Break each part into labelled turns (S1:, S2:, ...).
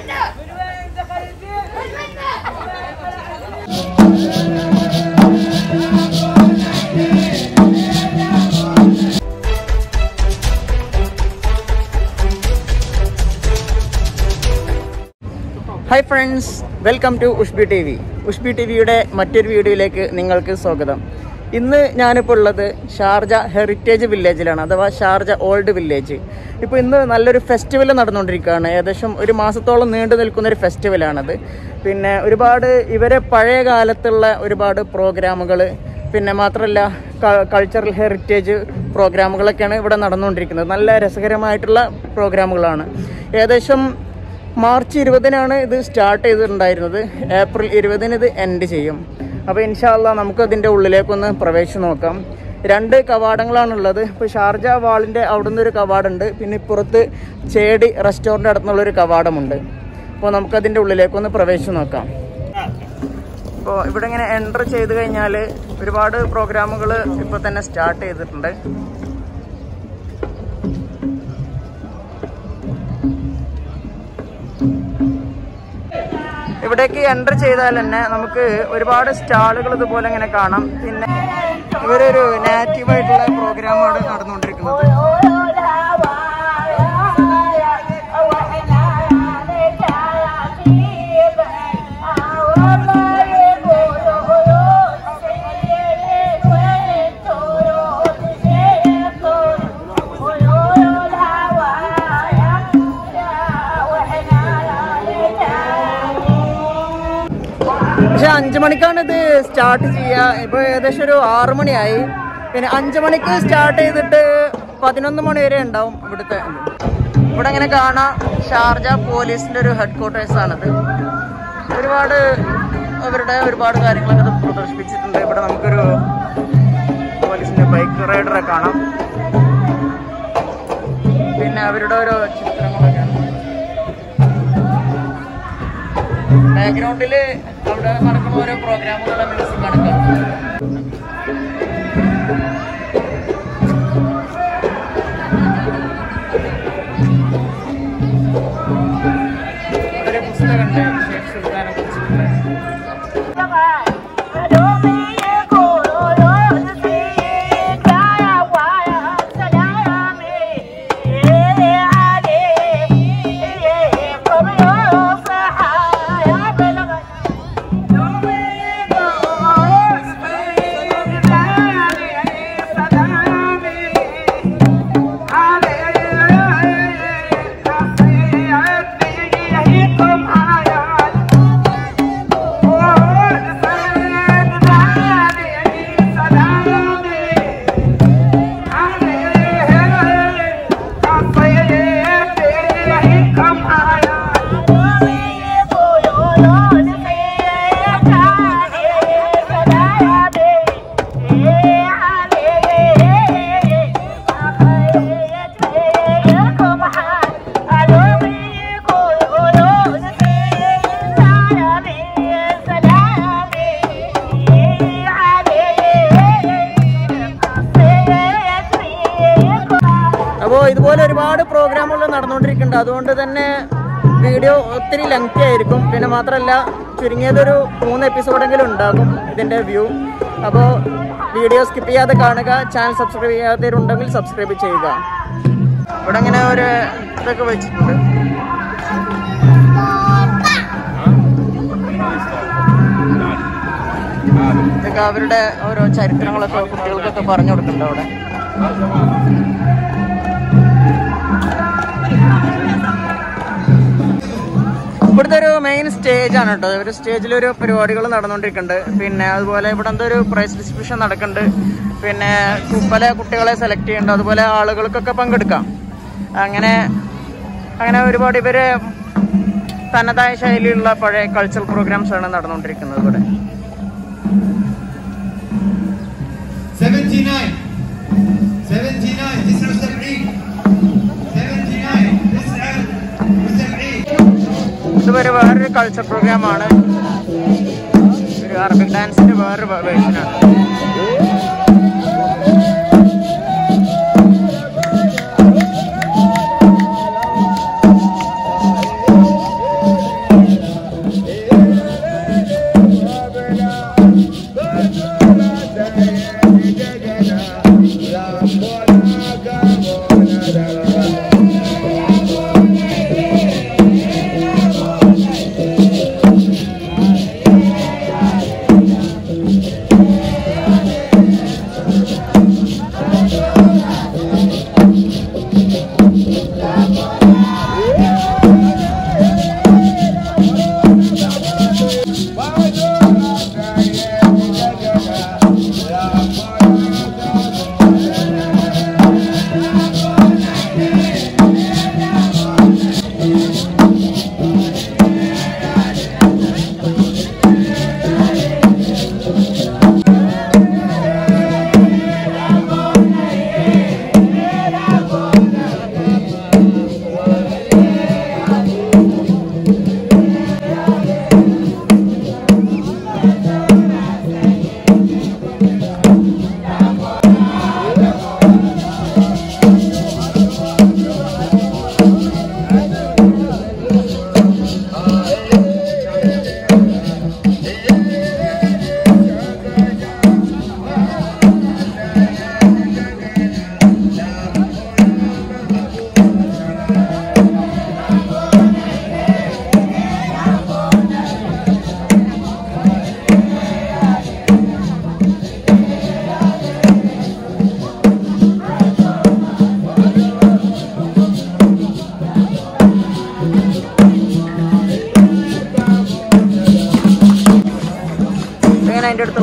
S1: Hi friends welcome to Ushbi T V Ushbi T വിയുടെ മറ്റൊരു വീഡിയോയിലേക്ക് നിങ്ങൾക്ക് സ്വാഗതം ഇന്ന് ഞാനിപ്പോൾ ഉള്ളത് ഷാർജ ഹെറിറ്റേജ് വില്ലേജിലാണ് അഥവാ ഷാർജ ഓൾഡ് വില്ലേജ് ഇപ്പോൾ ഇന്ന് നല്ലൊരു ഫെസ്റ്റിവൽ നടന്നുകൊണ്ടിരിക്കുകയാണ് ഏകദേശം ഒരു മാസത്തോളം നീണ്ടു നിൽക്കുന്ന ഒരു ഫെസ്റ്റിവലാണത് പിന്നെ ഒരുപാട് ഇവരെ പഴയ കാലത്തുള്ള ഒരുപാട് പ്രോഗ്രാമുകൾ പിന്നെ മാത്രമല്ല കൾച്ചറൽ ഹെറിറ്റേജ് പ്രോഗ്രാമുകളൊക്കെയാണ് ഇവിടെ നടന്നുകൊണ്ടിരിക്കുന്നത് നല്ല രസകരമായിട്ടുള്ള പ്രോഗ്രാമുകളാണ് ഏകദേശം മാർച്ച് ഇരുപതിനാണ് ഇത് സ്റ്റാർട്ട് ചെയ്തിട്ടുണ്ടായിരുന്നത് ഏപ്രിൽ ഇരുപതിന് ഇത് എൻഡ് ചെയ്യും അപ്പോൾ ഇൻഷാല്ല നമുക്ക് അതിൻ്റെ ഉള്ളിലേക്കൊന്ന് പ്രവേശിച്ച് നോക്കാം രണ്ട് കവാടങ്ങളാണുള്ളത് ഇപ്പോൾ ഷാർജ വാളിൻ്റെ അവിടുന്ന് ഒരു കവാടമുണ്ട് പിന്നെ ഇപ്പുറത്ത് ചേടി റെസ്റ്റോറൻ്റ് അടുത്തുള്ളൊരു കവാടമുണ്ട് അപ്പോൾ നമുക്കതിൻ്റെ ഉള്ളിലേക്കൊന്ന് പ്രവേശിച്ച് നോക്കാം ഇപ്പോൾ ഇവിടെ ഇങ്ങനെ എൻ്റർ ചെയ്ത് കഴിഞ്ഞാൽ ഒരുപാട് പ്രോഗ്രാമുകൾ ഇപ്പോൾ തന്നെ സ്റ്റാർട്ട് ചെയ്തിട്ടുണ്ട് ഇവിടേക്ക് എൻ്റർ ചെയ്താൽ തന്നെ നമുക്ക് ഒരുപാട് സ്റ്റാളുകൾ ഇതുപോലെ ഇങ്ങനെ കാണാം പിന്നെ ഇവരൊരു നാറ്റീവായിട്ടുള്ള പ്രോഗ്രാമാണ് നടന്നുകൊണ്ടിരിക്കുന്നത് പക്ഷെ അഞ്ചു മണിക്കാണ് ഇത് സ്റ്റാർട്ട് ചെയ്യുക ഇപ്പൊ ഏകദേശം ഒരു ആറു മണിയായി പിന്നെ അഞ്ചു മണിക്ക് സ്റ്റാർട്ട് ചെയ്തിട്ട് പതിനൊന്ന് മണി വരെ ഉണ്ടാവും ഇവിടുത്തെ ഇവിടെ ഇങ്ങനെ കാണാം ഷാർജ പോലീസിന്റെ ഒരു ഹെഡ് ക്വാർട്ടേഴ്സ് ആണിത് ഒരുപാട് അവരുടെ ഒരുപാട് കാര്യങ്ങളൊക്കെ ഇത് പ്രദർശിപ്പിച്ചിട്ടുണ്ട് ഇവിടെ നമുക്കൊരു പോലീസിന്റെ ബൈക്ക് റൈഡറെ കാണാം പിന്നെ അവരുടെ ഓരോ ചിത്രങ്ങളൊക്കെ ബാക്ക്ഗ്രൗണ്ടിൽ അവിടെ നടക്കുന്ന ഓരോ പ്രോഗ്രാമുകളുടെ മ്യൂസിക് ആണ് കാണുന്നത് ഇവിടെ ഒരു പുസ്തകമുണ്ട് ഷേഖ് സുൽത്താനെ കുറിച്ചിട്ടുള്ള അപ്പോൾ ഇതുപോലെ ഒരുപാട് പ്രോഗ്രാമുകൾ നടന്നുകൊണ്ടിരിക്കുന്നുണ്ട് അതുകൊണ്ട് തന്നെ വീഡിയോ ഒത്തിരി ലെങ്തി ആയിരിക്കും പിന്നെ മാത്രമല്ല ചുരുങ്ങിയതൊരു മൂന്ന് എപ്പിസോഡെങ്കിലും ഉണ്ടാകും ഇതിൻ്റെ വ്യൂ അപ്പോൾ വീഡിയോ സ്കിപ്പ് ചെയ്യാതെ കാണുക ചാനൽ സബ്സ്ക്രൈബ് ചെയ്യാത്തവരുണ്ടെങ്കിൽ സബ്സ്ക്രൈബ് ചെയ്യുക ഇവിടെ ഇങ്ങനെ ഒരു ഇതൊക്കെ വെച്ചിട്ടുണ്ട് ഇതൊക്കെ അവരുടെ ഓരോ ചരിത്രങ്ങളൊക്കെ കുട്ടികൾക്കൊക്കെ പറഞ്ഞു കൊടുക്കുന്നുണ്ട് അവിടെ ഇവിടുത്തെ ഒരു മെയിൻ സ്റ്റേജ് ആണ് കേട്ടോ ഒരു സ്റ്റേജിൽ ഒരു പരിപാടികൾ നടന്നുകൊണ്ടിരിക്കുന്നുണ്ട് പിന്നെ അതുപോലെ ഇവിടെ എന്തോ ഒരു പ്രൈസ് ഡിസ്ട്രിബ്യൂഷൻ നടക്കുന്നുണ്ട് പിന്നെ പല കുട്ടികളെ സെലക്ട് ചെയ്യുന്നുണ്ട് അതുപോലെ ആളുകൾക്കൊക്കെ പങ്കെടുക്കാം അങ്ങനെ അങ്ങനെ ഒരുപാട് ഇവര് തനതായ ശൈലിയിലുള്ള പഴയ കൾച്ചറൽ പ്രോഗ്രാംസ് ആണ് നടന്നുകൊണ്ടിരിക്കുന്നത് ഇവിടെ
S2: 79 79 79 79
S1: ഇതുവരെ വേറൊരു കൾച്ചർ പ്രോഗ്രാമാണ് ഒരു അറബിക് ഡാൻസിന്റെ വേറൊരു വേർഷനാണ്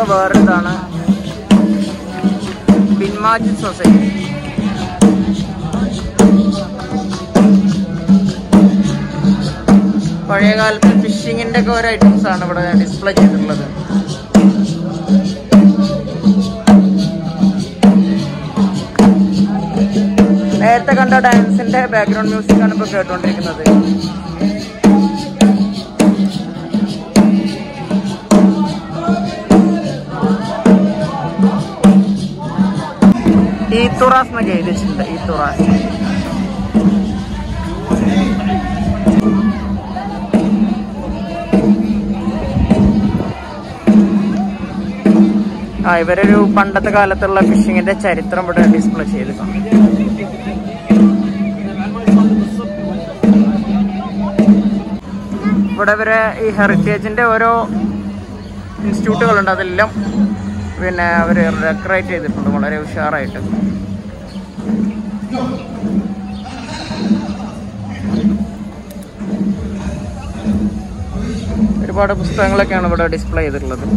S1: വേറൊരിതാണ് പിന്മാജി സൊസൈറ്റി പഴയ കാലത്ത് ഫിഷിങ്ങിന്റെ ഒക്കെ ഓരോ ഐറ്റംസ് ആണ് ഇവിടെ ഡിസ്പ്ലേ ചെയ്തിട്ടുള്ളത് നേരത്തെ കണ്ട ഡാൻസിന്റെ ബാക്ക്ഗ്രൗണ്ട് മ്യൂസിക് ആണ് ഇപ്പൊ കേട്ടുകൊണ്ടിരിക്കുന്നത് ഈത്തുറാസ് എന്നൊക്കെ എഴുതി വെച്ചിട്ടുണ്ട് ഈത്തുറാസ് ആ ഇവരൊരു പണ്ടത്തെ കാലത്തുള്ള ഫിഷിങ്ങിന്റെ ചരിത്രം ഇവിടെ ഡിസ്പ്ലേ ചെയ്തിട്ടുണ്ട് ഇവിടെ ഇവരെ ഈ ഹെറിറ്റേജിന്റെ ഓരോ ഇൻസ്റ്റിറ്റ്യൂട്ടുകളുണ്ട് അതെല്ലാം പിന്നെ അവർ ഡെക്കറേറ്റ് ചെയ്തിട്ടുണ്ട് വളരെ ഉഷാറായിട്ട് ഒരുപാട് പുസ്തകങ്ങളൊക്കെയാണ് ഇവിടെ ഡിസ്പ്ലേ ചെയ്തിട്ടുള്ളത്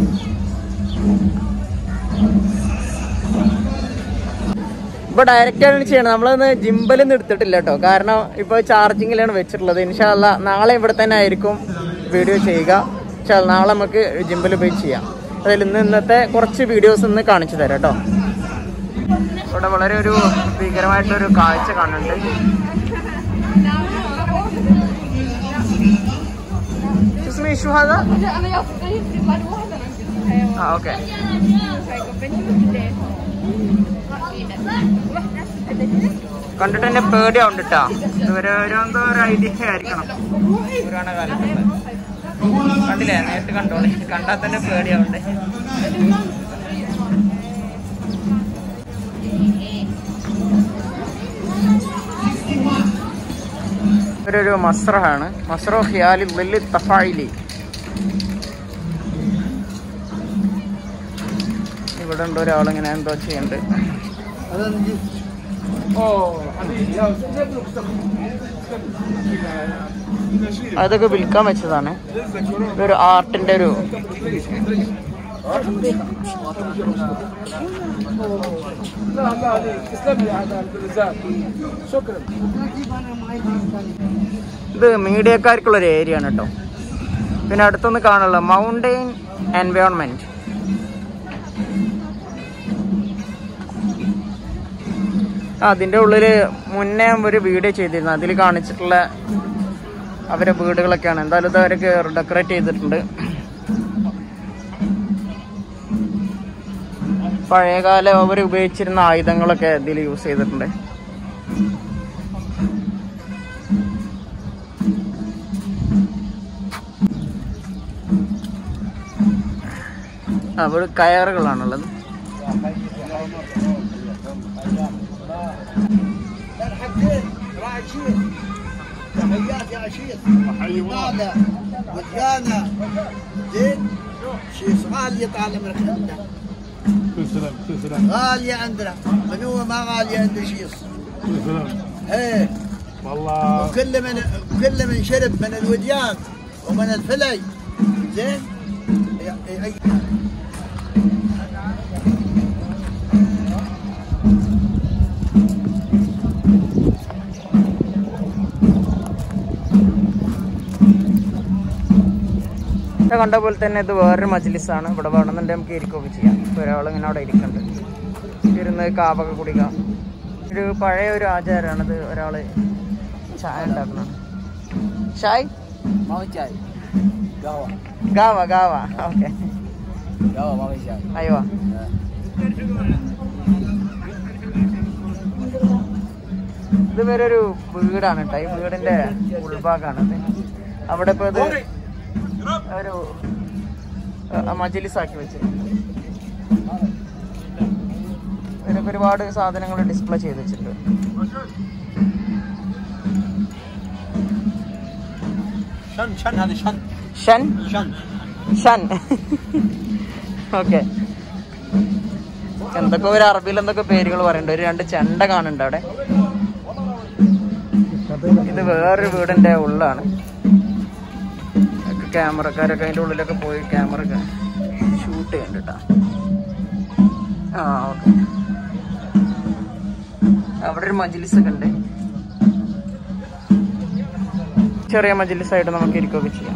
S1: ഇപ്പൊ ഡയറക്റ്റ് ആണ് ചെയ്യണം നമ്മളൊന്ന് ജിമ്പിൽ നിന്ന് എടുത്തിട്ടില്ല കേട്ടോ കാരണം ഇപ്പൊ ചാർജിങ്ങിലാണ് വെച്ചിട്ടുള്ളത് ഇൻഷാല്ല നാളെ ഇവിടെ തന്നെ ആയിരിക്കും വീഡിയോ ചെയ്യുക ഇൻഷാ നാളെ നമുക്ക് ജിമ്പിൽ പോയി ചെയ്യാം അതിൽ ഇന്ന് ഇന്നത്തെ കുറച്ച് വീഡിയോസ് ഇന്ന് കാണിച്ചു തരാം കേട്ടോ ഇവിടെ വളരെ ഒരു ഭീകരമായിട്ടൊരു കാഴ്ച കാണുന്നുണ്ട് Excuse me, issue هذا?
S3: لا انا يا صغير ما واحده من
S1: ആ ഓക്കെ കണ്ടിട്ട് എന്നെ പേടിയാവുണ്ട് കേട്ടോ ഇവര് എന്തോ ഒരു ഐതിഹ്യം ആയിരിക്കണം പുരാണ കാലത്തുള്ള കണ്ടില്ലേ നേരിട്ട് കണ്ടോളെ കണ്ടാൽ തന്നെ പേടിയാവുണ്ട് ഇവരൊരു മസ്രഹാണ് മസ്രോ ഖിയാലി വലിയ തഫായിലി ഇവിടെ ഉണ്ട് ഒരാളിങ്ങനെ എന്തോ ചെയ്യുന്നുണ്ട് അതൊക്കെ വിൽക്കാൻ വെച്ചതാണ് ഇതൊരു ആർട്ടിന്റെ ഒരു ഇത് മീഡിയക്കാർക്കുള്ള ഒരു ഏരിയ ആണ് കേട്ടോ പിന്നെ അടുത്തൊന്ന് കാണുള്ള മൗണ്ടെയിൻ എൻവയോൺമെന്റ് അതിന്റെ ഉള്ളില് മുന്നേ ഒരു വീഡിയോ ചെയ്തിരുന്നു അതിൽ കാണിച്ചിട്ടുള്ള അവരെ വീടുകളൊക്കെയാണ് എന്തായാലും ഇത് അവരൊക്കെ ഡെക്കറേറ്റ് ചെയ്തിട്ടുണ്ട് പഴയകാല അവർ ഉപയോഗിച്ചിരുന്ന ആയുധങ്ങളൊക്കെ ഇതിൽ യൂസ് ചെയ്തിട്ടുണ്ട് അവിടെ കയറുകളാണുള്ളത്
S4: تحيات يا عشير هذا وجانا زين شيء غالية طال عمرك عندنا غالية عندنا من هو ما غالية عنده شيء ايه
S5: والله
S4: وكل من كل من شرب من الوديان ومن الفلي زين ي- ي-
S1: ഇവിടെ കണ്ട പോലെ തന്നെ ഇത് വേറൊരു മജ്ലിസാണ് ഇവിടെ വേണമെന്നുണ്ടെങ്കിൽ നമുക്ക് ഇരിക്കുകയൊക്കെ ചെയ്യാം ഇപ്പൊ ഒരാളിങ്ങനെ അവിടെ ഇരിക്കുന്നുണ്ട് ഇരുന്ന് കാവൊക്കെ കുടിക്കാം ഒരു പഴയ ഒരു ആചാരമാണ് ഇത് ഒരാള് ചായ ഉണ്ടാക്കണം ഷായ്
S4: ما هو جاي قهوة
S1: ഗാവ ഗാവ ഓക്കെ
S4: قهوة ما هو جاي
S1: അയ്യോ ഇത് വേറൊരു വീടാണ് കേട്ടോ ഈ വീടിന്റെ ഉൾഭാഗമാണ് അവിടെ ഇപ്പൊ ഇത് ഒരു മജലിസ് ആക്കി വെച്ച് ഇതിലൊക്കെ ഒരുപാട് സാധനങ്ങൾ ഡിസ്പ്ലേ ചെയ്ത് വെച്ചിട്ടുണ്ട്
S5: شن شن هذه شن
S1: ഷൻ
S5: شن
S1: ഷൻ ഓക്കെ എന്തൊക്കെ ഒരു അറബിയിൽ എന്തൊക്കെ പേരുകൾ പറയുന്നുണ്ട് ഒരു രണ്ട് ചെണ്ട കാണുന്നുണ്ട് അവിടെ ഇത് വേറൊരു വീടിന്റെ ഉള്ളാണ് ക്യാമറക്കാരൊക്കെ അതിന്റെ ഉള്ളിലൊക്കെ പോയി ക്യാമറ ഷൂട്ട് ഷൂട്ട് ചെയ്യുന്നുണ്ട് കേട്ടോ ആ ഓക്കെ അവിടെ ഒരു മജിലിസ് ഒക്കെ ഉണ്ട് ചെറിയ മജിലിസ് ആയിട്ട് നമുക്ക് ഇരിക്കുകയൊക്കെ ചെയ്യാം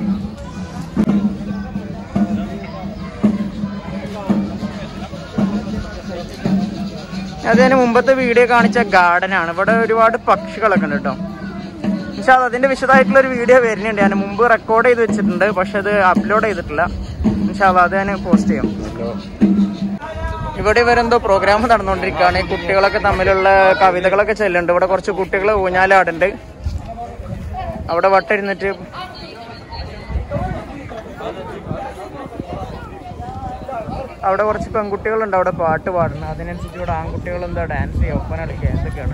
S1: അതിന് മുമ്പത്തെ വീഡിയോ കാണിച്ച ഗാർഡൻ ആണ് ഇവിടെ ഒരുപാട് പക്ഷികളൊക്കെ ഉണ്ട് കേട്ടോ പക്ഷെ അത് അതിന്റെ വിശദമായിട്ടുള്ള ഒരു വീഡിയോ വരുന്നുണ്ട് ഞാൻ മുമ്പ് റെക്കോർഡ് ചെയ്ത് വെച്ചിട്ടുണ്ട് പക്ഷെ അത് അപ്ലോഡ് ചെയ്തിട്ടില്ല പക്ഷെ അത് ഞാൻ പോസ്റ്റ് ചെയ്യും ഇവിടെ ഇവരെന്തോ പ്രോഗ്രാം നടന്നുകൊണ്ടിരിക്കുകയാണ് ഈ കുട്ടികളൊക്കെ തമ്മിലുള്ള കവിതകളൊക്കെ ചെല്ലുന്നുണ്ട് ഇവിടെ കുറച്ച് കുട്ടികൾ ഊഞ്ഞാലാടുണ്ട് അവിടെ വട്ടിരുന്നിട്ട് അവിടെ കുറച്ച് പെൺകുട്ടികളുണ്ട് അവിടെ പാട്ട് പാടുന്നത് അതിനനുസരിച്ച് ഇവിടെ ആൺകുട്ടികൾ എന്താ ഡാൻസ് ചെയ്യുക ഒപ്പന കളിക്കുക എന്തൊക്കെയാണ്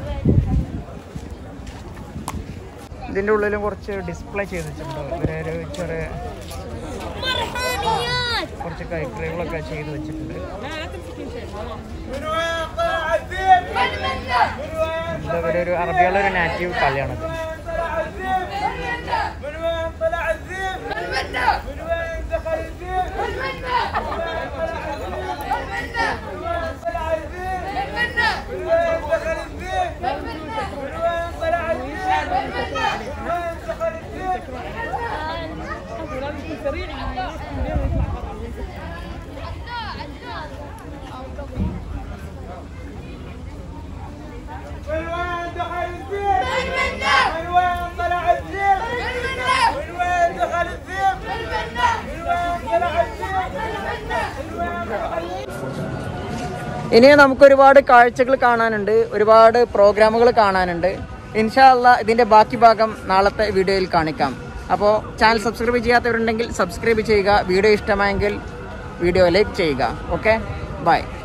S1: ഇതിന്റെ ഉള്ളിലും കുറച്ച് ഡിസ്പ്ലേ ചെയ്ത് വെച്ചിട്ടുണ്ട് ഇവരെ ഒരു ചെറിയ കുറച്ച് കൈക്കറികളൊക്കെ ചെയ്ത് വെച്ചിട്ടുണ്ട് എന്താ ഇവരെ ഒരു അറബികളുടെ ഒരു നാറ്റീവ് കളിയാണത് ഇനി നമുക്ക് ഒരുപാട് കാഴ്ചകൾ കാണാനുണ്ട് ഒരുപാട് പ്രോഗ്രാമുകൾ കാണാനുണ്ട് ഇൻഷാല്ല ഇതിന്റെ ബാക്കി ഭാഗം നാളത്തെ വീഡിയോയിൽ കാണിക്കാം അപ്പോൾ ചാനൽ സബ്സ്ക്രൈബ് ചെയ്യാത്തവരുണ്ടെങ്കിൽ സബ്സ്ക്രൈബ് ചെയ്യുക വീഡിയോ ഇഷ്ടമായെങ്കിൽ വീഡിയോ ലൈക്ക് ചെയ്യുക ഓക്കെ ബൈ